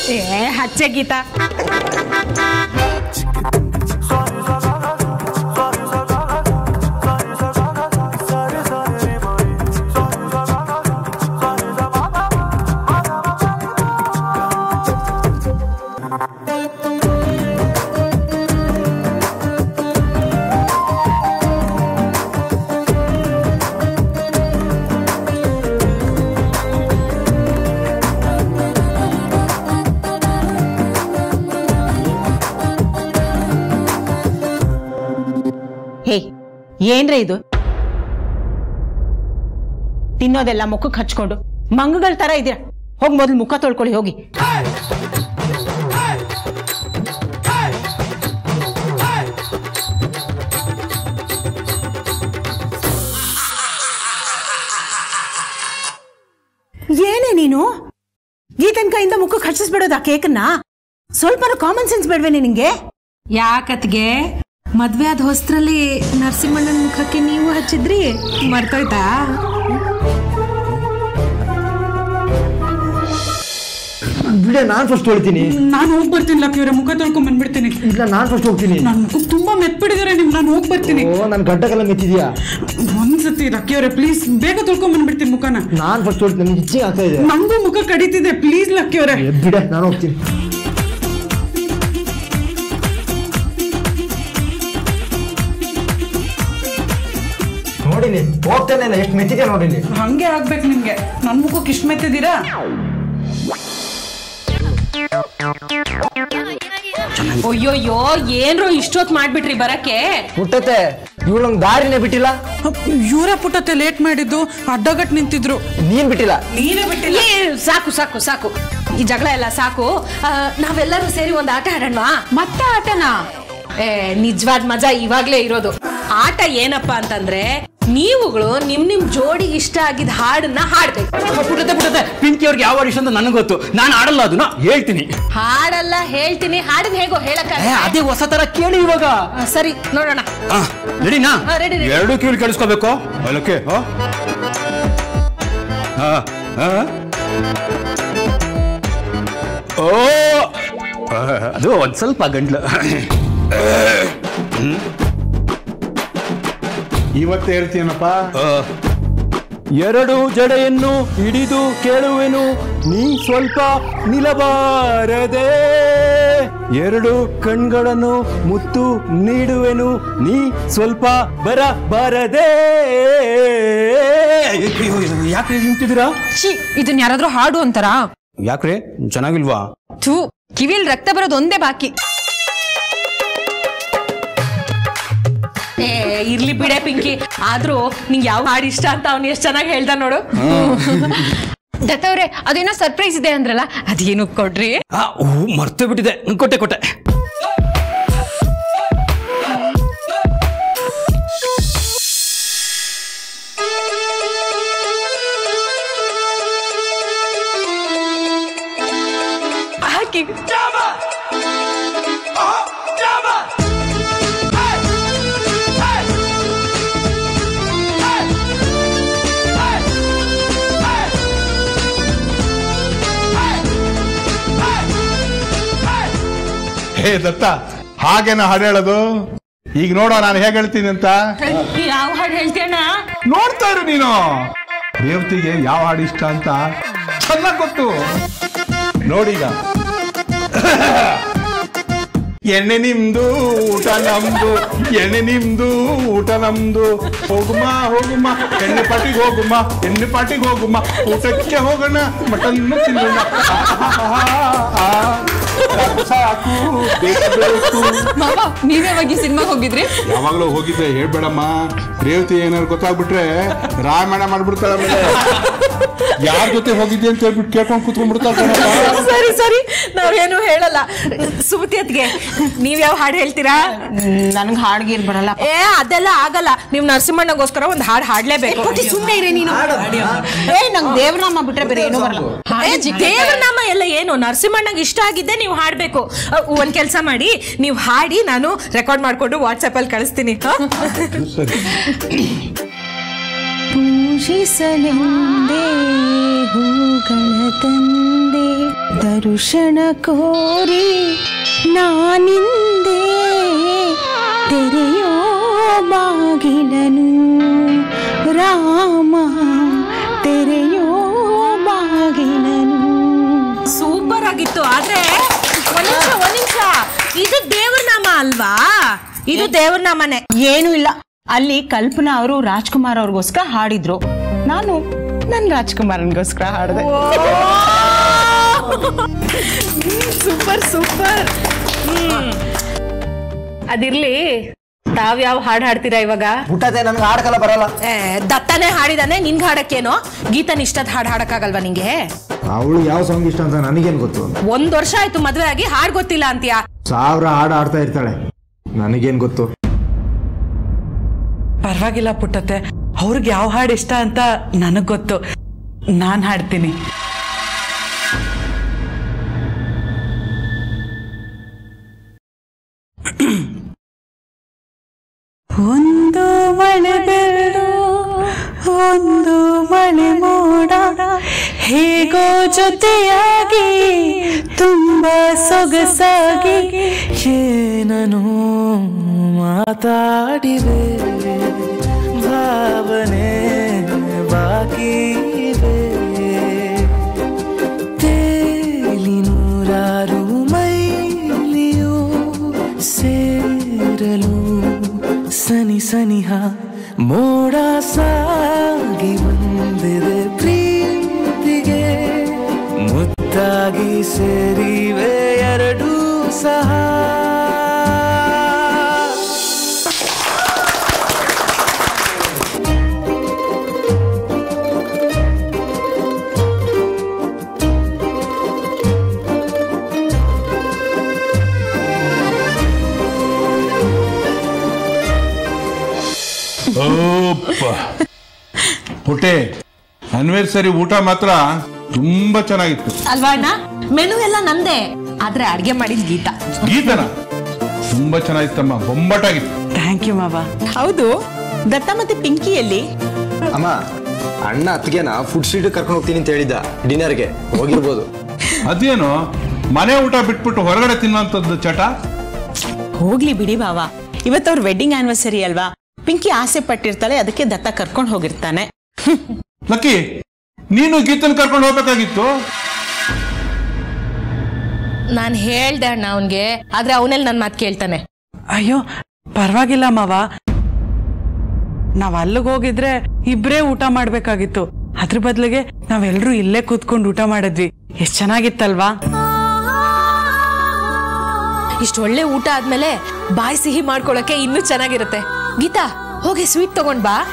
ಏ ಹಚ್ಚೆ ಗೀತಾ ಹೇ ಏನ್ರೇ ಇದು ತಿನ್ನೋದೆಲ್ಲ ಮುಖಕ್ಕೆ ಹಚ್ಕೊಂಡು ಮಂಗಗಳ ತರ ಇದೀರ ಹೋಗಿ ಮೊದಲು ಮುಖ ತೊಳ್ಕೊಳ್ಳಿ ಹೋಗಿ ಏನೇ ನೀನು ಗೀತನ್ ಕೈಯಿಂದ ಮುಖಕ್ಕೆ ಹಚ್ಚಿಸ್ಬಿಡೋದು ಆ ಕೇಕನ್ನ ಸ್ವಲ್ಪ ಕಾಮನ್ ಸೆನ್ಸ್ ಬೇಡ್ವೇನೆ ನಿಂಗೆ ಯಾಕತ್ಗೆ ಮದ್ವೆ ಆದ ಹೊಸ್ತ್ರಲ್ಲಿ ನರಸಿಂಹಣ್ಣನ ಮುಖಕ್ಕೆ ನೀವು ಹಚ್ಚಿದ್ರಿ ಮರ್ತೋಯ್ತಾ ಬಿಡೆ ನಾನ್ ಫಸ್ಟ್ ಹೊಳ್ತೀನಿ ನಾನು ಹೋಗಿ ಬರ್ತೀನಿ ಲಕ್ಕಿಯವರೇ ಮುಖ ತೊಳ್ಕೊಂಡ್ ಬಂದ್ಬಿಡ್ತೀನಿ ಇಲ್ಲ ನಾನ್ ಫಸ್ಟ್ ಹೋಗ್ತೀನಿ ನನ್ನ ಮುಖ ತುಂಬಾ ಮೆತ್ಬಿಡಿದಾರೆ ನಿಮ್ ನಾನು ಹೋಗಿ ಬರ್ತೀನಿ ಓ ನನ್ ಗಡ್ಡಕ್ಕೆಲ್ಲ ಮೆತ್ತಿದ್ಯಾ ಒಂದ್ಸತಿ ಲಕ್ಕಿಯವರೇ ಪ್ಲೀಸ್ ಬೇಗ ತೊಳ್ಕೊಂಡ್ ಬಂದ್ಬಿಡ್ತೀನಿ ಮುಖನ ನಾನ್ ಫಸ್ಟ್ ಹೊಳ್ತೀನಿ ನನ್ಗೆ ಇಚ್ಛೆ ಆಗ್ತಾ ಇದೆ ನಂಗೂ ಮುಖ ಕಡಿತಿದೆ ಪ್ಲೀಸ್ ಲಕ್ಕಿಯವರೇ ಏ, ಬಿಡೆ ನಾನು ಹೋಗ್ತೀನಿ ನೋಡಿನಿ ಹೋಗ್ತಾನೆ ಇಲ್ಲ ಎಷ್ಟು ಮೆತ್ತಿದೆ ನೋಡಿನಿ ಹಂಗೆ ಆಗ್ಬೇಕು ನಿಮ್ಗೆ ನನ್ ಮುಖಕ್ಕೆ ಇಷ್ಟ ಮೆತ್ತಿದ್ದೀರಾ ಅಯ್ಯೋಯ್ಯೋ ಏನ್ರೋ ಇಷ್ಟೊತ್ ಮಾಡ್ಬಿಟ್ರಿ ಬರಕ್ಕೆ ಹುಟ್ಟತ್ತೆ ಇವಳು ನಂಗೆ ದಾರಿನೇ ಬಿಟ್ಟಿಲ್ಲ ಇವರ ಪುಟ್ಟತ್ತೆ ಲೇಟ್ ಮಾಡಿದ್ದು ಅಡ್ಡಗಟ್ ನಿಂತಿದ್ರು ನೀನ್ ಬಿಟ್ಟಿಲ್ಲ ನೀನೇ ಬಿಟ್ಟಿಲ್ಲ ಏ, ಸಾಕು ಸಾಕು ಸಾಕು ಈ ಜಗಳ ಎಲ್ಲ ಸಾಕು ಆ, ನಾವೆಲ್ಲರೂ ಸೇರಿ ಒಂದು ಆಟ ಆಡೋಣ ಮತ್ತೆ ಆಟನಾ ಏ ನಿಜವಾದ ಮಜಾ ಇವಾಗ್ಲೇ ಇರೋದು ಆಟ ಏನಪ್ಪಾ ಅಂತಂದ್ರೆ ನೀವುಗಳು ನಿಮ್ ನಿಮ್ ಜೋಡಿಗೆ ಇಷ್ಟ ಆಗಿದ್ದ ಹಾಡನ್ನ ಹಾಡ್ಬೇಕು ಪುಟ್ಟತೆ ಪುಟ್ಟತೆ ಪಿಂಕಿ ಅವ್ರಿಗೆ ಯಾವ ಇಷ್ಟ ಅಂತ ನನಗೆ ಗೊತ್ತು ನಾನು ಆಡಲ್ಲ ಅದನ್ನ ಹೇಳ್ತೀನಿ ಹಾಡಲ್ಲ ಹೇಳ್ತೀನಿ ಹಾಡಿನ ಹೇಗೋ ಹೇಳಕ್ಕ ಏ, ಅದೇ ಹೊಸ ತರ ಕೇಳಿ ಇವಾಗ ಸರಿ ನೋಡೋಣ ಆ, ರೆಡಿನಾ ಹಾ, ready, ready. ಎರಡು ಕಿವಿ ಕೇಳಿಸ್ಕೋಬೇಕು ಅಲ್ಲಕ್ಕೆ ಓ ಆ, ಅದು ಒಂದ್ ಸ್ವಲ್ಪ ಗಂಟ್ಲು ಇವತ್ತೇ ಹೇಳ್ತೀನಪ್ಪ ಆ, ಎರಡು ಜಡೆಯನ್ನು ಹಿಡಿದು ಕೇಳುವೆನು ನೀ ಸ್ವಲ್ಪ ನಿಲಬಾರದೆ ಎರಡು ಕಣ್ಗಳನ್ನು ಮುತ್ತು ನೀಡುವೆನು ನೀ ಸ್ವಲ್ಪ ಬರಬಾರದೆ ಯಾಕೆ ನಿಂತಿದ್ದೀರಾ ಛೀ ಇದನ್ನ ಯಾರಾದ್ರೂ ಹಾಡು ಅಂತಾರ ಯಾಕ್ರೆ ಚೆನ್ನಾಗಿಲ್ವಾ ಥೂ ಕಿವಿಲ್ ರಕ್ತ ಬರೋದು ಒಂದೇ ಬಾಕಿ ಏ ಇರ್ಲಿ ಬಿಡೆ ಪಿಂಕಿ ಆದ್ರೂ ನಿಂಗೆ ಯಾವ ಹಾಡು ಇಷ್ಟ ಅಂತ ಅವ್ನು ಎಷ್ಟು ಚೆನ್ನಾಗಿ ಹೇಳ್ದ ನೋಡು ದತ್ತವ್ರೆ ಅದೇನೋ ಸರ್ಪ್ರೈಸ್ ಇದೆ ಅಂದ್ರಲ್ಲ ಅದೇನು ಕೊಡ್ರಿ ಆ, ಓ ಮರ್ತೇ ಬಿಟ್ಟಿದೆ ಕೊಟ್ಟೆ ಕೊಟ್ಟೆ ಹಾಕಿ ಹೇ ದತ್ತ ಹಾಗೇನ ಹಾಡು ಹೇಳೋದು ಈಗ ನೋಡೋ ನಾನು ಹೇಗೆ ಹೇಳ್ತೀನಿ ಅಂತ ಯಾವ ಹಾಡು ಹೇಳ್ತೀಯಣ್ಣ ನೋಡ್ತಾ ಇರು ನೀನು ರೇವತಿಗೆ ಯಾವ ಹಾಡು ಇಷ್ಟ ಅಂತ ಚೆನ್ನಾಗ್ ಗೊತ್ತು ನೋಡೀಗ ಎಣ್ಣೆ ನಿಮ್ದು ಊಟ ನಮ್ದು ಎಣ್ಣೆ ನಿಮ್ದು ಊಟ ನಮ್ದು ಹೋಗುಮ ಹೋಗುಮ ಎಣ್ಣೆ ಪಾಟಿಗೆ ಹೋಗುಮ ಎಣ್ಣೆ ಪಾಟಿಗೆ ಹೋಗುಮ ಊಟಕ್ಕೆ ಹೋಗೋಣ ಮಟನ್ ತಿನ್ನೋಣ ಸಾಕು ಬೇಕು ಬೇಕು ಮಾವ ನೀವ್ ಯಾವಾಗ ಈ ಸಿನಿಮಾಗ್ ಹೋಗಿದ್ರಿ ಯಾವಾಗಲೂ ಹೋಗಿದ್ದೆ ಹೇಳ್ಬೇಡಮ್ಮ ರೇವತಿ ಏನಾದ್ರು ಗೊತ್ತಾಗ್ಬಿಟ್ರೆ ರಾಮಾಯಣ ಮಾಡ್ಬಿಡ್ತಾಳೆ ಆಮೇಲೆ ಯಾರ ಜೊತೆ ಹೋಗಿದ್ದೆ ಅಂತ ಹೇಳ್ಬಿಟ್ಟು ಕೇಳ್ಕೊಂಡು ಕೂತ್ಕೊಂಡ್ಬಿಡ್ತಾಳೆ ಸರಿ ಸರಿ ನಾವೇನು ಹೇಳಲ್ಲ ಸುಮತಿ ಅತ್ಗೆ ನೀವ್ ಯಾವ ಹಾಡು ಹೇಳ್ತೀರಾ ನನ್ಗೆ ಹಾಡ್ಗೀರ್ ಬರಲ್ಲ ಏ ಅದೆಲ್ಲ ಆಗಲ್ಲ ನೀವು ನರಸಿಂಹಣ್ಣಗೋಸ್ಕರ ಒಂದು ಹಾಡು ಹಾಡ್ಲೇಬೇಕು ಸುಮ್ಮನೆ ಇರೇ ನೀನು ಏ ನಂಗೆ ದೇವ್ರನಾಮ ಬಿಟ್ರೆ ಬೇರೆ ಏನೂ ಬರಲ್ಲ ಏ, ದೇವ್ರ ನಾಮ ಎಲ್ಲ ಏನು ನರಸಿಂಹಣ್ಣಗೆ ಇಷ್ಟ ಆಗಿದ್ದೆ ನೀವು ಹಾಡ್ಬೇಕು ಅ, ಒಂದ್ ಕೆಲಸ ಮಾಡಿ ನೀವು ಹಾಡಿ ನಾನು ರೆಕಾರ್ಡ್ ಮಾಡ್ಕೊಂಡು ವಾಟ್ಸಪ್ ಅಲ್ಲಿ ಕಳಿಸ್ತೀನಿ ಹ? ಸರಿ ಪೂಜ ವಂಚಿಸಲೆಂದೇ ಹೂಗಳ ತಂದೆ ದರ್ಶನ ಕೋರಿ ನಾನಿಂದೆ ತೆರೆಯೋ ಬಾಗಿಲನು ರಾಮ ತೆರೆಯೋ ಬಾಗಿಲನು ಸೂಪರ್ ಆಗಿತ್ತು ಆದ್ರೆ ಒಂದ್ ನಿಮಿಷ ಒಂದ್ ನಿಮಿಷ ಇದು ದೇವ್ರ ನಾಮ ಅಲ್ವಾ ಇದು ದೇವ್ರ ನಾಮನೆ ಏನು ಇಲ್ಲ ಅಲ್ಲಿ ಕಲ್ಪನಾ ಅವರು ರಾಜ್ಕುಮಾರ್ ಅವ್ರಿಗೋಸ್ಕರ ಹಾಡಿದ್ರು ನಾನು ನನ್ ರಾಜ್ಕುಮಾರನ್ಗೋಸ್ಕರ ಹಾಡಿದೆ ಸೂಪರ್ ಸೂಪರ್ ಅದಿರ್ಲಿ ತಾವ್ ಯಾವ ಹಾಡ್ ಹಾಡ್ತೀರಾ ಇವಾಗ ಹುಟ್ಟತೆ ನನ್ಗೆ ಆಡ್ಕಲ್ಲ ಬರಲ್ಲ ಏ, ದತ್ತನೇ ಹಾಡಿದಾನೆ ನಿನ್ಗೆ ಹಾಡಕ್ಕೇನೋ ಗೀತನ್ ಇಷ್ಟದ ಹಾಡ್ ಹಾಡಕ್ಕಾಗಲ್ವಾ ನಿಂಗೆ ಅವಳು ಯಾವ ಸಾಂಗ್ ಇಷ್ಟ ಅಂತ ನನಗೇನು ಗೊತ್ತು ಒಂದ್ ವರ್ಷ ಆಯ್ತು ಮದ್ವೆ ಆಗಿ ಹಾಡ್ ಗೊತ್ತಿಲ್ಲ ಅಂತೀಯಾ ಸಾವಿರ ಹಾಡು ಆಡ್ತಾ ಇರ್ತಾಳೆ ನನಗೇನು ಗೊತ್ತು ಪರವಾಗಿಲ್ಲ ಪುಟ್ಟತ್ತೆ ಅವ್ರಿಗೆ ಯಾವ ಹಾಡು ಇಷ್ಟ ಅಂತ ನನಗ್ ಗೊತ್ತು ನಾನ್ ಹಾಡ್ತೀನಿ ಒಂದು ಮಳೆ ಬೆರಡು ಒಂದು ಮಳೆ ಮೋಡ ಹೇಗೋ ಜೊತೆಯಾಗಿ ತುಂಬಾ ಸೊಗಸಾಗಿ ಏನನು ಮಾತಾಡಿವೆ ಭಾವನೆ ಬಾಕಿ ಇವೆ ತೇಲಿ ನೂರಾರು ಮೈಲಿಯು ಸೇರಲು ಸನಿ ಸನಿಹ ಮೋಡ ಸಾಗಿ ಬಂದಿದೆ ಪ್ರೀತಿಗೆ ಮುತ್ತಾಗಿ ಸೇರಿವೆ ಎರಡೂ ಸಹ ಓಪ್ಪ ಪುಟ್ಟೆ ಅನ್ವರ್ಸರಿ ಊಟ ಮಾತ್ರ ತುಂಬಾ ಚೆನ್ನಾಗಿತ್ತು ಅಲ್ವಾ ಅಣ್ಣ ಮೆನು ಎಲ್ಲ ನಂದೇ ಆದ್ರೆ ಅಡ್ಗೆ ಮಾಡಿದ್ ಗೀತ ಗೀತನ ತುಂಬಾ ಚೆನ್ನಾಗಿತ್ತಮ್ಮ ಬೊಂಬಾಟಾಗಿತ್ತು ಥ್ಯಾಂಕ್ ಯು ಮಾವ ಹೌದು ದತ್ತ ಮತ್ತೆ ಪಿಂಕಿಯಲ್ಲಿ ಅಮ್ಮ ಅಣ್ಣ ಅತ್ತಿಗೆನ ಫುಡ್ ಸ್ಟ್ರೀಟ್ ಕರ್ಕೊಂಡು ಹೋಗ್ತೀನಿ ಅಂತ ಹೇಳಿದ್ದ ಡಿನ್ನರ್ಗೆ ಹೋಗಿರ್ಬೋದು ಅದೇನು ಮನೆ ಊಟ ಬಿಟ್ಬಿಟ್ಟು ಹೊರಗಡೆ ತಿನ್ನುವಂಥದ್ದು ಚಟ ಹೋಗ್ಲಿ ಬಿಡಿ ಬಾವ ಇವತ್ತು ಅವ್ರ ವೆಡ್ಡಿಂಗ್ ಆನಿವರ್ಸರಿ ಅಲ್ವಾ ಪಿಂಕಿ ಆಸೆ ಪಟ್ಟಿರ್ತಾಳೆ ಅದಕ್ಕೆ ದತ್ತ ಕರ್ಕೊಂಡು ಹೋಗಿರ್ತಾನೆ ಲಕ್ಕಿ ನೀನು ಗೀತನ್ ಕರ್ಕೊಂಡು ಹೋಗ್ಬೇಕಾಗಿತ್ತು ನಾನ್ ಹೇಳ್ದೆ ಅಣ್ಣ ಅವನ್ಗೆ ಆದ್ರೆ ಅವನಲ್ಲಿ ನನ್ ಮಾತು ಕೇಳ್ತಾನೆ ಅಯ್ಯೋ ಪರವಾಗಿಲ್ಲ ಮಾವ ನಾವ್ ಅಲ್ಲಿಗೆ ಹೋಗಿದ್ರೆ ಇಬ್ರೇ ಊಟ ಮಾಡ್ಬೇಕಾಗಿತ್ತು ಅದ್ರ ಬದ್ಲಿಗೆ ನಾವೆಲ್ಲರೂ ಇಲ್ಲೇ ಕೂತ್ಕೊಂಡು ಊಟ ಮಾಡಿದ್ವಿ ಎಷ್ಟ್ ಚೆನ್ನಾಗಿತ್ತಲ್ವಾ ಇಷ್ಟ ಒಳ್ಳೆ ಊಟ ಆದ್ಮೇಲೆ ಬಾಯಿ ಸಿಹಿ ಮಾಡ್ಕೊಳಕ್ಕೆ ಇನ್ನೂ ಚೆನ್ನಾಗಿರುತ್ತೆ ಗೀತಾ ಹೋಗಿ ಸ್ವೀಟ್ ತಗೊಂಡ್ ಬಾ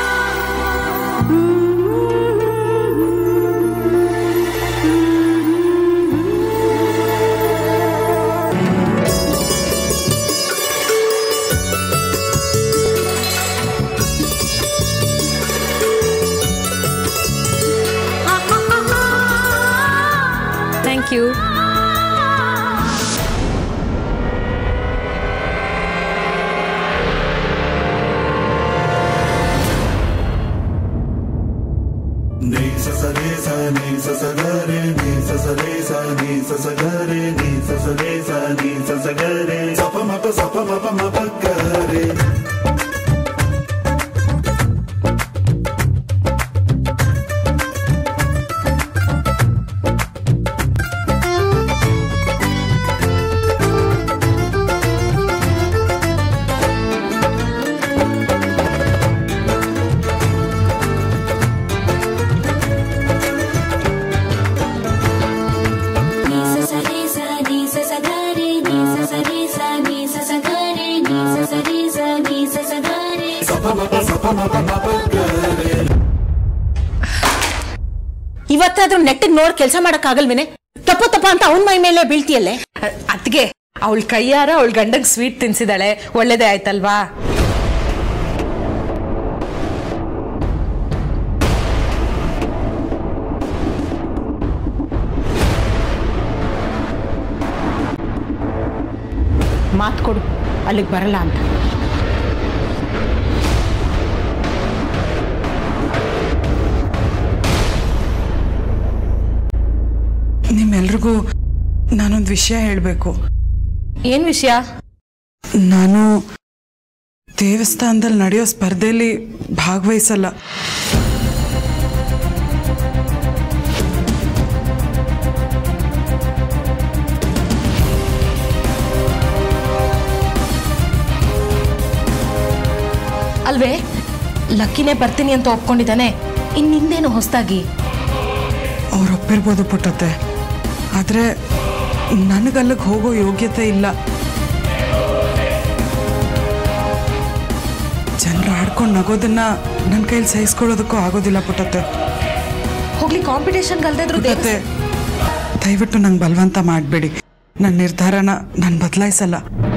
ಥ್ಯಾಂಕ್ ಯು ಇವತ್ತಾದ್ರೂ ನೆಟ್ಟಿಗೆ ನೋಡ್ ಕೆಲಸ ಮಾಡಕ್ಕಾಗಲ್ವೇನೆ ತಪ್ಪ ತಪ್ಪ ಅಂತ ಅವನ್ ಮೈ ಮೇಲೆ ಬೀಳ್ತಿಯಲ್ಲೇ ಅದ್ಗೆ ಅವಳ ಕೈಯಾರ ಅವಳ ಗಂಡಗ್ ಸ್ವೀಟ್ ತಿನ್ಸಿದಾಳೆ ಒಳ್ಳೇದೇ ಆಯ್ತಲ್ವಾ ಮಾತು ಕೊಡು ಅಲ್ಲಿಗೆ ಬರಲ್ಲ ಅಂತ ನಿಮ್ಮೆಲ್ರಿಗೂ ನಾನೊಂದು ವಿಷಯ ಹೇಳಬೇಕು ಏನ್ ವಿಷಯ ನಾನು ದೇವಸ್ಥಾನದಲ್ಲಿ ನಡೆಯೋ ಸ್ಪರ್ಧೆಯಲ್ಲಿ ಭಾಗವಹಿಸಲ್ಲ ಅಲ್ವೇ ಲಕ್ಕಿನೇ ಬರ್ತೀನಿ ಅಂತ ಒಪ್ಕೊಂಡಿದ್ದಾನೆ ಇನ್ನಿಂದೇನು ಹೊಸದಾಗಿ ಅವ್ರು ಒಪ್ಪಿರ್ಬೋದು ಪುಟ್ಟತ್ತೆ ಆದರೆ ನನಗಲ್ಲಿಗೆ ಹೋಗೋ ಯೋಗ್ಯತೆ ಇಲ್ಲ ಜನರು ಆಡ್ಕೊಂಡು ನಗೋದನ್ನ ನನ್ನ ಕೈಲಿ ಸಹಿಸ್ಕೊಳ್ಳೋದಕ್ಕೂ ಆಗೋದಿಲ್ಲ ಪುಟ್ಟತ್ತೆ ಹೋಗ್ಲಿ ಕಾಂಪಿಟೇಷನ್ ಅಲ್ದಿದ್ರು ಪುಟ್ಟತ್ತೆ ದಯವಿಟ್ಟು ನಂಗೆ ಬಲವಂತ ಮಾಡಬೇಡಿ ನನ್ನ ನಿರ್ಧಾರನ ನಾನು ಬದಲಾಯಿಸಲ್ಲ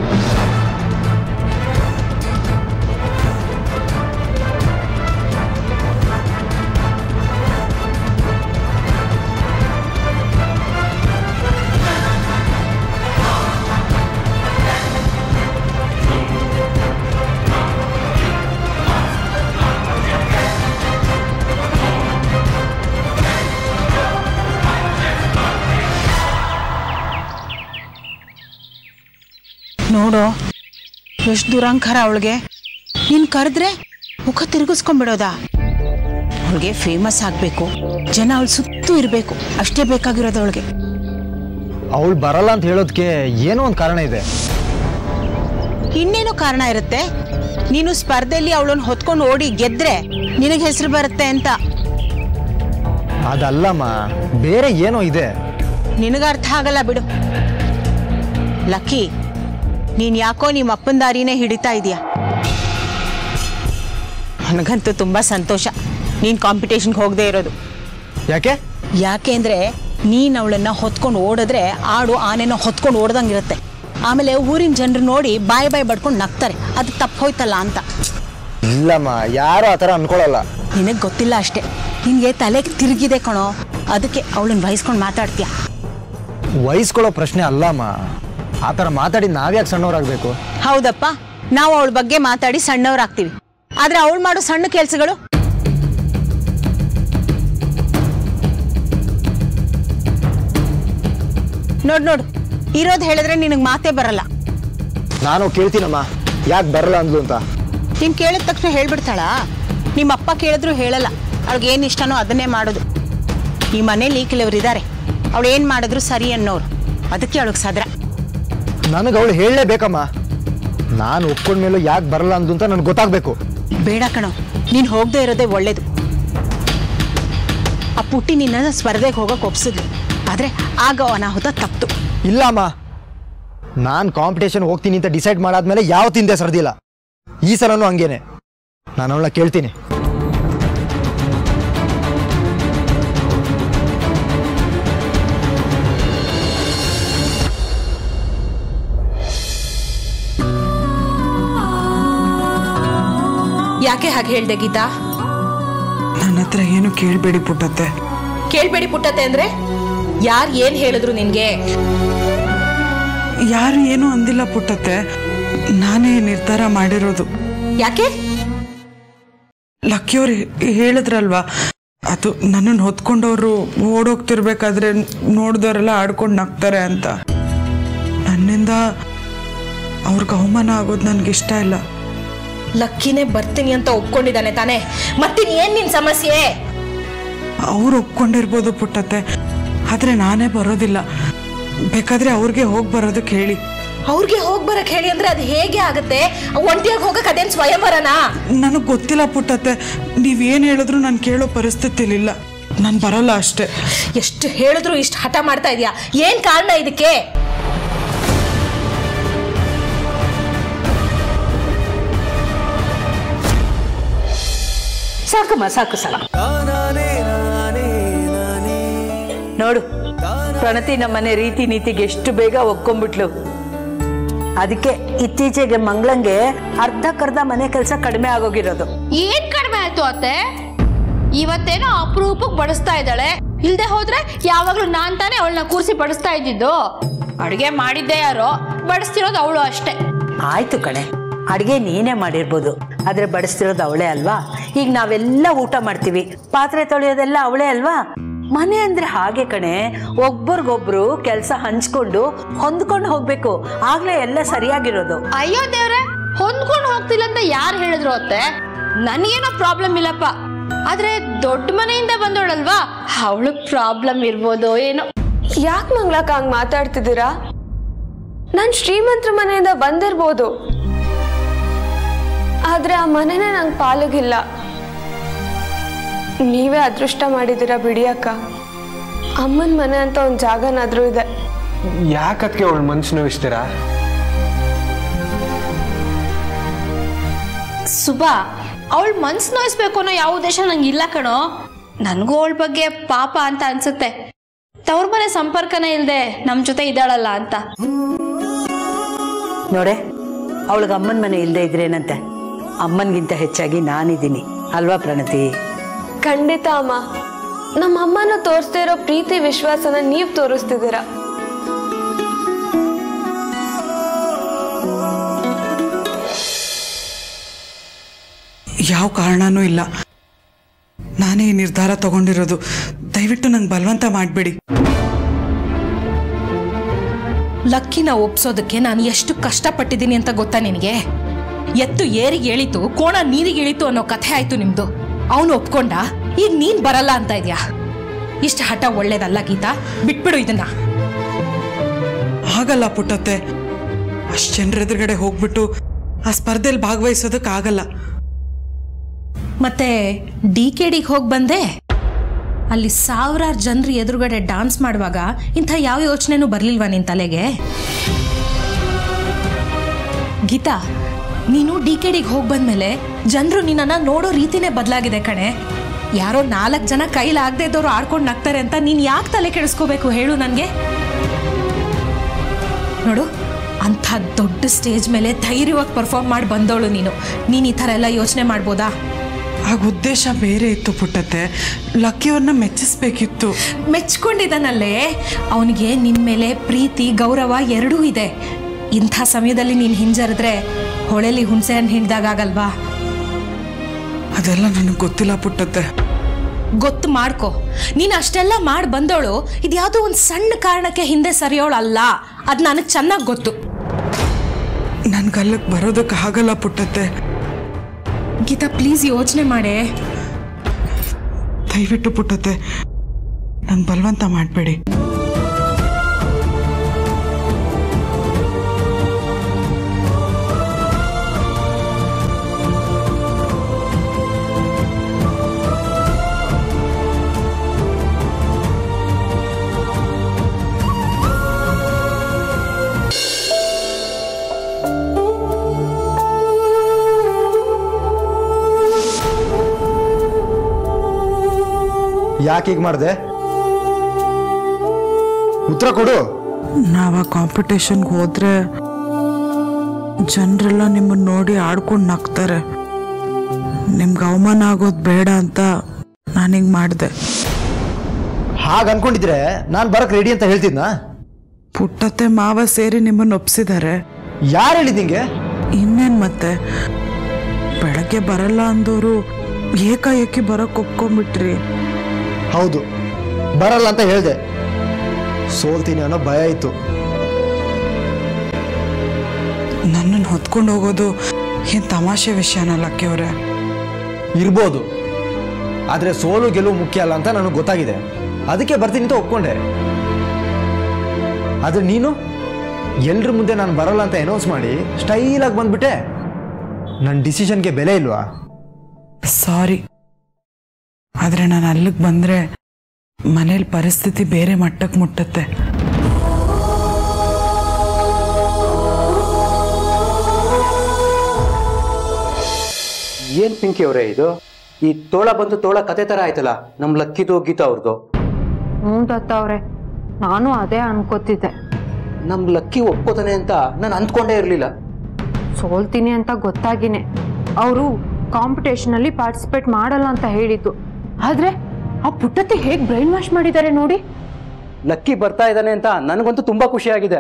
ನೋಡು ಎಷ್ಟು ದುರಂಕಾರ ಅವಳಿಗೆ ನೀನು ಕರೆದ್ರೆ ಮುಖ ತಿರುಗಿಸ್ಕೊಂಡ್ಬಿಡೋದಾ ಅವಳಿಗೆ ಫೇಮಸ್ ಆಗಬೇಕು ಜನ ಅವಳು ಸುತ್ತೂ ಇರಬೇಕು ಅಷ್ಟೇ ಬೇಕಾಗಿರೋದು ಅವಳಿಗೆ ಅವಳು ಬರಲ್ಲ ಅಂತ ಹೇಳೋದಕ್ಕೆ ಏನೋ ಒಂದು ಕಾರಣ ಇದೆ ಇನ್ನೇನು ಕಾರಣ ಇರುತ್ತೆ ನೀನು ಸ್ಪರ್ಧೆಯಲ್ಲಿ ಅವಳನ್ನ ಹೊತ್ಕೊಂಡು ಓಡಿ ಗೆದ್ರೆ ನಿನಗೆ ಹೆಸರು ಬರುತ್ತೆ ಅಂತ ಅದಲ್ಲಮ್ಮ ಬೇರೆ ಏನೋ ಇದೆ ನಿನಗೆ ಅರ್ಥ ಆಗಲ್ಲ ಬಿಡು ಲಕ್ಕಿ ನೀನ್ ಯಾಕೋ ನಿಮ್ಮ ಅಪ್ಪನ ದಾರಿನೇ ಹಿಡಿತಾ ಇದೀಯ ನನಗಂತೂ ತುಂಬಾ ಸಂತೋಷ ನೀನ್ ಕಾಂಪಿಟೇಷನ್ಗೆ ಹೋಗದೆ ಇರೋದು ಯಾಕೆ ಯಾಕೆ ಅಂದ್ರೆ ನೀನ್ ಅವಳನ್ನ ಹೊತ್ಕೊಂಡು ಓಡಿದ್ರೆ ಆಡು ಆನೆನ ಹೊತ್ಕೊಂಡು ಓಡ್ದಂಗಿರುತ್ತೆ ಆಮೇಲೆ ಊರಿನ ಜನರು ನೋಡಿ ಬಾಯ್ ಬಾಯ್ ಬಡ್ಕೊಂಡು ನಗ್ತಾರೆ ಅದು ತಪ್ಪು ಹೋಯ್ತಲ್ಲ ಅಂತ ಇಲ್ಲಮ್ಮ ಯಾರು ಆ ಥರ ಅನ್ಕೊಳಲ್ಲ ನಿನಗೆ ಗೊತ್ತಿಲ್ಲ ಅಷ್ಟೇ ನಿನಗೆ ತಲೆಗೆ ತಿರುಗಿದೆ ಕಣೋ ಅದಕ್ಕೆ ಅವಳನ್ನ ವಹಿಸ್ಕೊಂಡು ಮಾತಾಡ್ತೀಯ ವಹಿಸ್ಕೊಳ್ಳೋ ಪ್ರಶ್ನೆ ಅಲ್ಲಮ್ಮ ಆ ಥರ ಮಾತಾಡಿ ನಾವ್ಯಾಕೆ ಸಣ್ಣವರಾಗಬೇಕು ಹೌದಪ್ಪ ನಾವು ಅವಳ ಬಗ್ಗೆ ಮಾತಾಡಿ ಸಣ್ಣವರಾಗ್ತೀವಿ ಆದ್ರೆ ಅವಳು ಮಾಡೋ ಸಣ್ಣ ಕೆಲಸಗಳು ನೋಡ್ ನೋಡು ಇರೋದು ಹೇಳಿದ್ರೆ ನಿನಗೆ ಮಾತೇ ಬರಲ್ಲ ನಾನು ಕೇಳ್ತೀನಮ್ಮ ಯಾಕೆ ಬರಲ್ಲ ಅಂದ್ಲು ಅಂತ ನೀನ್ ಕೇಳಿದ ತಕ್ಷಣ ಹೇಳ್ಬಿಡ್ತಾಳ ನಿಮ್ಮ ಅಪ್ಪ ಕೇಳಿದ್ರು ಹೇಳಲ್ಲ ಅವಳಿಗೆ ಏನು ಇಷ್ಟನೋ ಅದನ್ನೇ ಮಾಡೋದು ಈ ಮನೇಲಿ ಕೆಲವ್ರು ಇದ್ದಾರೆ ಅವಳು ಏನು ಮಾಡಿದ್ರು ಸರಿ ಅನ್ನೋರು ಅದಕ್ಕೆ ಅವಳಿಗೆ ಸದ್ರ ನನಗೆ ಅವಳು ಹೇಳಲೇಬೇಕಮ್ಮ ನಾನು ಒಪ್ಕೊಂಡ್ಮೇಲೂ ಯಾಕೆ ಬರಲ್ಲ ಅಂದ್ಲು ಅಂತ ನನಗೆ ಗೊತ್ತಾಗಬೇಕು ಬೇಡ ಕಣೋ ನೀನು ಹೋಗದೆ ಇರೋದೇ ಒಳ್ಳೇದು ಆ ಪುಟ್ಟಿ ನಿನ್ನ ಸ್ಪರ್ಧೆಗೆ ಹೋಗಕ್ಕೆ ಒಪ್ಸಿದ್ಲು ಆದರೆ ಆಗ ಅನಾಹುತ ತಪ್ತು ಇಲ್ಲ ಅಮ್ಮ ನಾನು ಕಾಂಪಿಟೇಷನ್ ಹೋಗ್ತೀನಿ ಅಂತ ಡಿಸೈಡ್ ಮಾಡಾದ್ಮೇಲೆ ಯಾವ ತಿಂದೆ ಸರ್ದಿಲ್ಲ ಈ ಸಲನೂ ಹಂಗೇನೆ ನಾನು ಅವಳನ್ನ ಕೇಳ್ತೀನಿ ಯಾಕೆ ಹಾಗೆ ಹೇಳ್ದೆ ಗೀತಾ ನನ್ನ ಹತ್ರ ಏನು ಕೇಳಬೇಡಿ ಪುಟ್ಟತ್ತೆ ಕೇಳ್ಬೇಡಿ ಪುಟ್ಟತೆ ಅಂದ್ರೆ ಯಾರ್ ಏನ್ ಹೇಳಿದ್ರು ನಿನ್ಗೆ ಯಾರು ಏನೂ ಅಂದಿಲ್ಲ ಪುಟ್ಟತ್ತೆ ನಾನೇ ಈ ನಿರ್ಧಾರ ಮಾಡಿರೋದು ಯಾಕೆ ಲಕ್ಕಿಯವ್ರು ಹೇಳಿದ್ರಲ್ವಾ ಅದು ನನ್ನನ್ನು ಹೊತ್ಕೊಂಡವ್ರು ಓಡೋಗ್ತಿರ್ಬೇಕಾದ್ರೆ ನೋಡಿದವರೆಲ್ಲ ಆಡ್ಕೊಂಡು ನಗ್ತಾರೆ ಅಂತ ನನ್ನಿಂದ ಅವ್ರಿಗೆ ಅವಮಾನ ಆಗೋದು ನನಗಿಷ್ಟ ಇಲ್ಲ ಲಕ್ಕಿನೇ ಬರ್ತೀನಿ ಅಂತ ಒಪ್ಕೊಂಡಿದ್ದಾನೆ ತಾನೇ ಮತ್ತಿನ್ ಏನ್ ನಿನ್ ಸಮಸ್ಯೆ ಅವ್ರು ಒಪ್ಕೊಂಡಿರ್ಬೋದು ಪುಟ್ಟತ್ತೆ ಆದರೆ ನಾನೇ ಬರೋದಿಲ್ಲ ಬೇಕಾದ್ರೆ ಅವ್ರಿಗೆ ಹೋಗಿ ಬರೋದಕ್ಕೆ ಹೇಳಿ ಅವ್ರಿಗೆ ಹೋಗ್ ಬರಕ್ ಹೇಳಿ ಅಂದ್ರೆ ಅದು ಹೇಗೆ ಆಗತ್ತೆ ಒಂಟಿಯಾಗಿ ಹೋಗಕ್ ಅದೇನ್ ಸ್ವಯಂವರನಾ ನನಗೆ ಗೊತ್ತಿಲ್ಲ ಪುಟ್ಟತ್ತೆ ನೀವೇನು ಹೇಳಿದ್ರು ನಾನು ಕೇಳೋ ಪರಿಸ್ಥಿತಿಲಿಲ್ಲ ನಾನು ಬರಲ್ಲ ಅಷ್ಟೇ ಎಷ್ಟು ಹೇಳಿದ್ರು ಇಷ್ಟು ಹಠ ಮಾಡ್ತಾ ಇದೀಯಾ ಏನ್ ಕಾರಣ ಇದಕ್ಕೆ ಸಾಕಮ್ಮ ಸಾಕು ಸಾಕು ನೋಡು ಪ್ರಣತಿ ನಮ್ಮನೆ ರೀತಿ ನೀತಿಗೆ ಎಷ್ಟು ಬೇಗ ಒಪ್ಕೊಂಡ್ಬಿಟ್ಲು ಅದಕ್ಕೆ ಇತ್ತೀಚೆಗೆ ಮಂಗಳಂಗೆ ಅರ್ಧಕ್ಕರ್ಧ ಮನೆ ಕೆಲಸ ಕಡಿಮೆ ಆಗೋಗಿರೋದು ಏನ್ ಕಡಿಮೆ ಆಯ್ತು ಅತ್ತೆ ಇವತ್ತೇನೋ ಅಪರೂಪಕ್ಕೆ ಬಡಿಸ್ತಾ ಇದ್ದಾಳೆ ಇಲ್ದೆ ಹೋದ್ರೆ ಯಾವಾಗ್ಲೂ ನಾನ್ ತಾನೇ ಅವಳನ್ನ ಕೂರಿಸಿ ಬಡಿಸ್ತಾ ಇದ್ದಿದ್ದು ಅಡುಗೆ ಮಾಡಿದ್ದೆ ಯಾರೋ ಬಡಿಸ್ತಿರೋದು ಅವಳು ಅಷ್ಟೇ ಆಯ್ತು ಕಣೆ ಅಡಿಗೆ ನೀನೇ ಮಾಡಿರ್ಬೋದು ಆದ್ರೆ ಬಡಿಸ್ತಿರೋದು ಅವಳೇ ಅಲ್ವಾ ಈಗ ನಾವೆಲ್ಲ ಊಟ ಮಾಡ್ತೀವಿ ಪಾತ್ರೆ ತೊಳೆಯೋದೆಲ್ಲ ಅವಳೇ ಅಲ್ವಾ ಮನೆ ಅಂದ್ರೆ ಹಾಗೆ ಕಣೆ ಒಬ್ಬರಿಗೊಬ್ರು ಕೆಲಸ ಹಂಚ್ಕೊಂಡು ಹೊಂದ್ಕೊಂಡು ಹೋಗ್ಬೇಕು ಆಗ್ಲೇ ಎಲ್ಲ ಸರಿಯಾಗಿರೋದು ಅಯ್ಯೋ ದೇವ್ರೆ ಹೊಂದ್ಕೊಂಡು ಹೋಗ್ತಿಲ್ಲ ಅಂತ ಯಾರು ಹೇಳಿದ್ರು ಅತ್ತೆ ನನಗೇನೋ ಪ್ರಾಬ್ಲಮ್ ಇಲ್ಲಪ್ಪ ಆದ್ರೆ ದೊಡ್ಡ ಮನೆಯಿಂದ ಬಂದೋಳಲ್ವಾ ಅವಳು ಪ್ರಾಬ್ಲಮ್ ಇರ್ಬೋದು ಏನೋ ಯಾಕೆ ಮಂಗ್ಲಕ್ಕ ಹಂಗ್ ಮಾತಾಡ್ತಿದ್ದೀರಾ ನಾನು ಶ್ರೀಮಂತರ ಮನೆಯಿಂದ ಬಂದಿರ್ಬೋದು ಆದ್ರೆ ಆ ಮನೆನೇ ನಂಗೆ ಪಾಲುಗಿಲ್ಲ ನೀವೇ ಅದೃಷ್ಟ ಮಾಡಿದ್ದೀರಾ ಬಿಡಿ ಅಕ್ಕ ಅಮ್ಮನ ಮನೆ ಅಂತ ಒಂದು ಜಾಗನಾದ್ರೂ ಇದೆ ಯಾಕತ್ಗೆ ಅವಳ ಮನ್ಸು ನೋವಿಸ್ತೀರಾ ಸುಬಾ ಅವಳ ಮನ್ಸು ನೋಯಿಸ್ಬೇಕು ಅನ್ನೋ ಯಾವ ಉದ್ದೇಶ ನಂಗೆ ಇಲ್ಲ ಕಣೋ ನನಗೂ ಅವಳ ಬಗ್ಗೆ ಪಾಪ ಅಂತ ಅನ್ಸುತ್ತೆ ತವ್ರ ಮನೆ ಸಂಪರ್ಕನೇ ಇಲ್ಲದೆ ನಮ್ಮ ಜೊತೆ ಇದ್ದಾಳಲ್ಲ ಅಂತ ನೋಡೆ ಅವಳಿಗೆ ಅಮ್ಮನ ಮನೆ ಇಲ್ಲದೆ ಇದ್ರೇನಂತೆ ಅಮ್ಮನಿಗಿಂತ ಹೆಚ್ಚಾಗಿ ನಾನಿದ್ದೀನಿ ಅಲ್ವಾ ಪ್ರಣತಿ ಖಂಡಿತ ಅಮ್ಮ ನಮ್ಮ ಅಮ್ಮನ ತೋರಿಸ್ದೇ ಇರೋ ಪ್ರೀತಿ ವಿಶ್ವಾಸನ ನೀವು ತೋರಿಸ್ತಿದ್ದೀರಾ ಯಾವ ಕಾರಣನೂ ಇಲ್ಲ ನಾನೇ ಈ ನಿರ್ಧಾರ ತಗೊಂಡಿರೋದು ದಯವಿಟ್ಟು ನಂಗೆ ಬಲವಂತ ಮಾಡಬೇಡಿ ಲಕ್ಕಿನ ಒಪ್ಸೋದಕ್ಕೆ ನಾನು ಎಷ್ಟು ಕಷ್ಟಪಟ್ಟಿದ್ದೀನಿ ಅಂತ ಗೊತ್ತಾ ನಿನಗೆ ಎತ್ತು ಏರಿಗೆ ಎಳಿತು ಕೋಣ ನೀರಿಗೆ ಇಳಿತು ಅನ್ನೋ ಕಥೆ ಆಯ್ತು ನಿಮ್ದು ಅವನು ಒಪ್ಕೊಂಡ ಈಗ ನೀನ್ ಬರಲ್ಲ ಅಂತ ಇದ್ಯಾ ಇಷ್ಟ ಹಠ ಒಳ್ಳೇದಲ್ಲ ಗೀತಾ ಬಿಟ್ಬಿಡು ಇದನ್ನ ಆಗಲ್ಲ ಪುಟ್ಟತ್ತೆ ಅಷ್ಟು ಜನರ ಎದುರುಗಡೆ ಹೋಗ್ಬಿಟ್ಟು ಆ ಸ್ಪರ್ಧೆಯಲ್ಲಿ ಭಾಗವಹಿಸೋದಕ್ಕಾಗಲ್ಲ ಮತ್ತೆ ಡಿ ಕೆ ಡಿಗೆ ಹೋಗಿ ಬಂದೆ ಅಲ್ಲಿ ಸಾವಿರಾರು ಜನರು ಎದುರುಗಡೆ ಡಾನ್ಸ್ ಮಾಡುವಾಗ ಇಂಥ ಯಾವ ಯೋಚನೆನೂ ಬರ್ಲಿಲ್ವಾ ನಿನ್ ತಲೆಗೆ ಗೀತಾ ನೀನು ಡಿ ಕೆ ಡಿಗೆ ಹೋಗಿ ಬಂದ್ಮೇಲೆ ಜನರು ನಿನ್ನನ್ನ ನೋಡೋ ರೀತಿನೇ ಬದಲಾಗಿದೆ ಕಣೆ ಯಾರೋ ನಾಲ್ಕು ಜನ ಕೈಲಾಗದೆ ಇದ್ದವ್ರು ಆಡ್ಕೊಂಡು ನಗ್ತಾರೆ ಅಂತ ನೀನು ಯಾಕೆ ತಲೆ ಕೆಡಿಸ್ಕೋಬೇಕು ಹೇಳು ನನಗೆ ನೋಡು ಅಂಥ ದೊಡ್ಡ ಸ್ಟೇಜ್ ಮೇಲೆ ಧೈರ್ಯವಾಗಿ ಪರ್ಫಾರ್ಮ್ ಮಾಡಿ ಬಂದವಳು ನೀನು ನೀನು ಈ ಥರ ಎಲ್ಲ ಯೋಚನೆ ಮಾಡ್ಬೋದಾ ಆಗ ಉದ್ದೇಶ ಬೇರೆ ಇತ್ತು ಪುಟ್ಟತ್ತೆ ಲಕ್ಕಿಯವ್ರನ್ನ ಮೆಚ್ಚಿಸ್ಬೇಕಿತ್ತು ಮೆಚ್ಕೊಂಡಿದ್ದಾನಲ್ಲೇ ಅವನಿಗೆ ನಿನ್ನ ಮೇಲೆ ಪ್ರೀತಿ ಗೌರವ ಎರಡೂ ಇದೆ ಇಂಥ ಸಮಯದಲ್ಲಿ ನೀನು ಹಿಂಜರಿದ್ರೆ ಹೊಳೆಲಿ ಹುಣಸೆ ಹಣ್ಣು ಹಿಂಡ್ದಾಗಲ್ವಾ ಅದೆಲ್ಲ ನನಗೆ ಗೊತ್ತಿಲ್ಲ ಪುಟ್ಟತ್ತೆ ಗೊತ್ತು ಮಾಡ್ಕೊ ನೀನು ಅಷ್ಟೆಲ್ಲ ಮಾಡಿ ಬಂದವಳು ಇದ್ಯಾವುದೋ ಒಂದು ಸಣ್ಣ ಕಾರಣಕ್ಕೆ ಹಿಂದೆ ಸರಿಯೋಳು ಅಲ್ಲ ಅದು ನನಗೆ ಚೆನ್ನಾಗಿ ಗೊತ್ತು ನನ್ಗೆ ಅಲ್ಲಿಗೆ ಬರೋದಕ್ಕೆ ಆಗಲ್ಲ ಪುಟ್ಟತ್ತೆ ಗೀತಾ ಪ್ಲೀಸ್ ಯೋಚನೆ ಮಾಡೇ ದಯವಿಟ್ಟು ಪುಟ್ಟತ್ತೆ ನಂಗೆ ಬಲವಂತ ಮಾಡಬೇಡಿ ಯಾಕೆ ಹೀಗೆ ಮಾಡಿದೆ ಉತ್ತರ ಕೊಡು ನಾವು ಆ ಕಾಂಪಿಟೇಷನ್ಗೆ ಹೋದ್ರೆ ಜನರೆಲ್ಲ ನಿಮ್ಮನ್ನ ನೋಡಿ ಆಡ್ಕೊಂಡು ನಗ್ತಾರೆ ನಿಮ್ಗೆ ಅವಮಾನ ಆಗೋದು ಬೇಡ ಅಂತ ನಾನೀಗ ಮಾಡಿದೆ ಹಾಗೆ ಅನ್ಕೊಂಡಿದ್ರೆ ನಾನು ಬರಕ್ ರೆಡಿ ಅಂತ ಹೇಳ್ತಿದ್ನಾ ಪುಟ್ಟತ್ತೆ ಮಾವ ಸೇರಿ ನಿಮ್ಮನ್ನು ಒಪ್ಸಿದ್ದಾರೆ ಯಾರು ಹೇಳಿದ್ ನಿಂಗೆ ಇನ್ನೇನು ಮತ್ತೆ ಬೆಳಗ್ಗೆ ಬರಲ್ಲ ಅಂದವರು ಏಕಾಏಕಿ ಬರಕ್ಕೆ ಒಪ್ಕೊಂಡ್ಬಿಟ್ರಿ ಹೌದು ಬರಲ್ಲ ಅಂತ ಹೇಳ್ದೆ ಸೋಲ್ತೀನಿ ಅನ್ನೋ ಭಯ ಇತ್ತು ನನ್ನನ್ನು ಹೊತ್ಕೊಂಡು ಹೋಗೋದು ಏನು ತಮಾಷೆ ವಿಷಯನ ಲಕ್ಕಿಯವ್ರೆ ಇರ್ಬೋದು ಆದರೆ ಸೋಲು ಗೆಲುವು ಮುಖ್ಯ ಅಲ್ಲ ಅಂತ ನನಗೆ ಗೊತ್ತಾಗಿದೆ ಅದಕ್ಕೆ ಬರ್ತೀನಿ ಅಂತ ಒಪ್ಕೊಂಡೆ ಆದರೆ ನೀನು ಎಲ್ರ ಮುಂದೆ ನಾನು ಬರಲ್ಲ ಅಂತ ಅನೌನ್ಸ್ ಮಾಡಿ ಸ್ಟೈಲಾಗಿ ಬಂದ್ಬಿಟ್ಟೆ ನನ್ನ ಡಿಸಿಷನ್ಗೆ ಬೆಲೆ ಇಲ್ವಾ ಸಾರಿ ಆದರೆ ನಾನು ಅಲ್ಲಿಗೆ ಬಂದರೆ ಮನೇಲಿ ಪರಿಸ್ಥಿತಿ ಬೇರೆ ಮಟ್ಟಕ್ಕೆ ಮುಟ್ಟತ್ತೆ ಏನ್ ಪಿಂಕಿ ಅವರೇ ಇದು ಈ ತೋಳ ಬಂದು ತೋಳ ಕತೆ ತರ ಆಯ್ತಲ್ಲ ನಮ್ ಲಕ್ಕಿದು ಗೀತಾ ಅವ್ರದ್ದು ಹ್ಞೂ ದತ್ತ ಅವ್ರೆ ನಾನು ಅದೇ ಅನ್ಕೋತಿದ್ದೆ ನಮ್ ಲಕ್ಕಿ ಒಪ್ಕೋತಾನೆ ಅಂತ ನಾನು ಅಂದ್ಕೊಂಡೇ ಇರ್ಲಿಲ್ಲ ಸೋಲ್ತೀನಿ ಅಂತ ಗೊತ್ತಾಗಿನೇ ಅವರು ಕಾಂಪಿಟೇಷನಲ್ಲಿ ಪಾರ್ಟಿಸಿಪೇಟ್ ಮಾಡಲ್ಲ ಅಂತ ಹೇಳಿದ್ದು ಆದ್ರೆ ಆ ಪುಟ್ಟತ್ತೆ ಹೇಗೆ ಬ್ರೈನ್ ವಾಶ್ ಮಾಡಿದ್ದಾರೆ ನೋಡಿ ಲಕ್ಕಿ ಬರ್ತಾ ಇದ್ದಾನೆ ಅಂತ ನನಗಂತೂ ತುಂಬಾ ಖುಷಿ ಆಗಿದೆ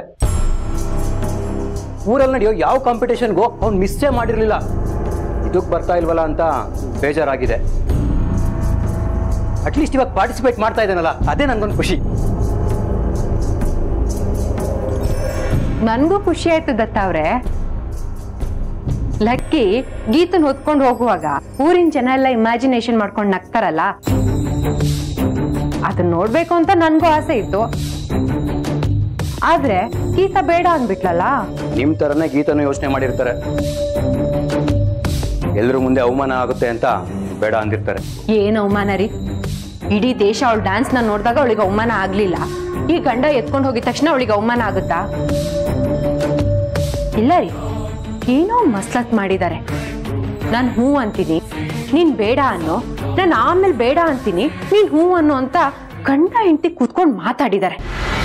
ಊರಲ್ಲಿ ನಡೆಯೋ ಯಾವ ಕಾಂಪಿಟೇಷನ್ಗೂ ಅವ್ನು ಮಿಸ್ಸೇ ಮಾಡಿರ್ಲಿಲ್ಲ ಇದಕ್ಕೆ ಬರ್ತಾ ಇಲ್ವಲ್ಲ ಅಂತ ಬೇಜಾರಾಗಿದೆ ಅಟ್ಲೀಸ್ಟ್ ಇವಾಗ ಪಾರ್ಟಿಸಿಪೇಟ್ ಮಾಡ್ತಾ ಇದ್ದಾನಲ್ಲ ಅದೇ ನನ್ಗೊಂದು ಖುಷಿ ನನಗೂ ಖುಷಿ ಆಯ್ತು ದತ್ತ ಅವ್ರೆ ಲಕ್ಕಿ ಗೀತನ್ ಹೊತ್ಕೊಂಡು ಹೋಗುವಾಗ ಊರಿನ ಜನ ಎಲ್ಲ ಇಮ್ಯಾಜಿನೇಷನ್ ಮಾಡ್ಕೊಂಡು ನಗ್ತಾರಲ್ಲ ಅದನ್ನ ನೋಡ್ಬೇಕು ಅಂತ ನನ್ಗೂ ಆಸೆ ಇತ್ತು ಆದ್ರೆ ಗೀತ ಬೇಡ ಅಂದ್ಬಿಟ್ಲಲ್ಲ ನಿಮ್ ತರನೇ ಗೀತನು ಯೋಚನೆ ಮಾಡಿರ್ತಾರೆ ಎಲ್ರ ಮುಂದೆ ಅವಮಾನ ಆಗುತ್ತೆ ಅಂತ ಬೇಡ ಅಂದಿರ್ತಾರೆ ಏನ್ ಅವಮಾನ ರೀ ಇಡೀ ದೇಶ ಅವಳ ಡ್ಯಾನ್ಸ್ ನ ನೋಡಿದಾಗ ಅವಳಿಗೆ ಅವಮಾನ ಆಗ್ಲಿಲ್ಲ ಈ ಗಂಡ ಎತ್ಕೊಂಡು ಹೋಗಿದ ತಕ್ಷಣ ಅವಳಿಗೆ ಅವಮಾನ ಆಗುತ್ತಾ ಇಲ್ಲ ರೀ ಏನೋ ಮಸ್ಲತ್ ಮಾಡಿದ್ದಾರೆ ನಾನು ಹೂ ಅಂತೀನಿ ನೀನ್ ಬೇಡ ಅನ್ನೋ ನಾನು ಆಮೇಲೆ ಬೇಡ ಅಂತೀನಿ ನೀನ್ ಹೂ ಅನ್ನೋ ಅಂತ ಗಂಡ ಹೆಂಡತಿ ಕೂತ್ಕೊಂಡು ಮಾತಾಡಿದ್ದಾರೆ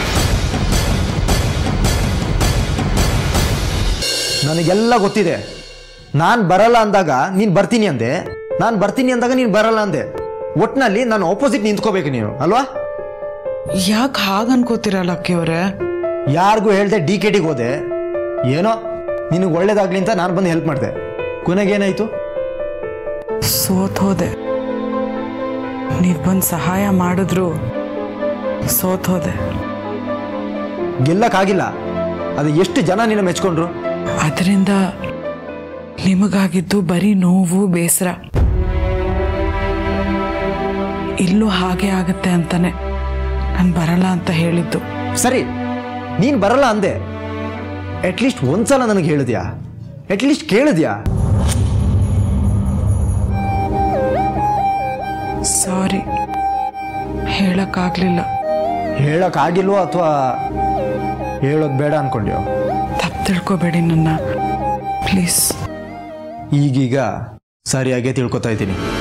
ನನಗೆಲ್ಲ ಗೊತ್ತಿದೆ ನಾನು ಬರಲ್ಲ ಅಂದಾಗ ನೀನು ಬರ್ತೀನಿ ಅಂದೆ ನಾನು ಬರ್ತೀನಿ ಅಂದಾಗ ನೀನು ಬರಲ್ಲ ಅಂದೆ ಒಟ್ನಲ್ಲಿ ನಾನು ಆಪೋಸಿಟ್ ನಿಂತ್ಕೋಬೇಕು ನೀನು ಅಲ್ವಾ ಯಾಕೆ ಹಾಗೆ ಅನ್ಕೋತೀರಲ್ಲ ಅಕ್ಕಿಯವ್ರೆ ಯಾರಿಗೂ ಹೇಳ್ದೆ ಡಿ ಕೆ ಟಿಗೆ ಹೋದೆ ಏನೋ ನಿನಗೆ ಒಳ್ಳೇದಾಗ್ಲಿ ಅಂತ ನಾನು ಬಂದು ಹೆಲ್ಪ್ ಮಾಡಿದೆ ಕೊನೆಗೇನಾಯ್ತು ಸೋತ್ ಹೋದೆ ನೀವ್ ಬಂದು ಸಹಾಯ ಮಾಡಿದ್ರು ಸೋತ್ ಹೋದೆ ಗೆಲ್ಲಕ್ಕಾಗಿಲ್ಲ ಅದು ಎಷ್ಟು ಜನ ನಿನ್ನ ಮೆಚ್ಕೊಂಡ್ರು ಅದರಿಂದ ನಿಮಗಾಗಿದ್ದು ಬರೀ ನೋವು ಬೇಸರ ಇಲ್ಲೂ ಹಾಗೆ ಆಗುತ್ತೆ ಅಂತಾನೆ ನಾನು ಬರಲ್ಲ ಅಂತ ಹೇಳಿದ್ದು ಸರಿ ನೀನು ಬರಲ್ಲ ಅಂದೆ ಅಟ್ಲೀಸ್ಟ್ ಒಂದ್ಸಲ ನನಗೆ ಹೇಳಿದ್ಯಾ ಅಟ್ಲೀಸ್ಟ್ ಕೇಳಿದ್ಯಾ ಸಾರಿ ಹೇಳಕ್ಕಾಗ್ಲಿಲ್ಲ ಹೇಳಕ್ಕಾಗಿಲ್ವೋ ಅಥವಾ ಹೇಳೋದು ಬೇಡ ಅನ್ಕೊಂಡ್ಯೋ ತಪ್ಪು ತಿಳ್ಕೊಬೇಡಿ ನನ್ನ ಪ್ಲೀಸ್ ಈಗೀಗ ಸರಿಯಾಗೇ ತಿಳ್ಕೊತಾ ಇದ್ದೀನಿ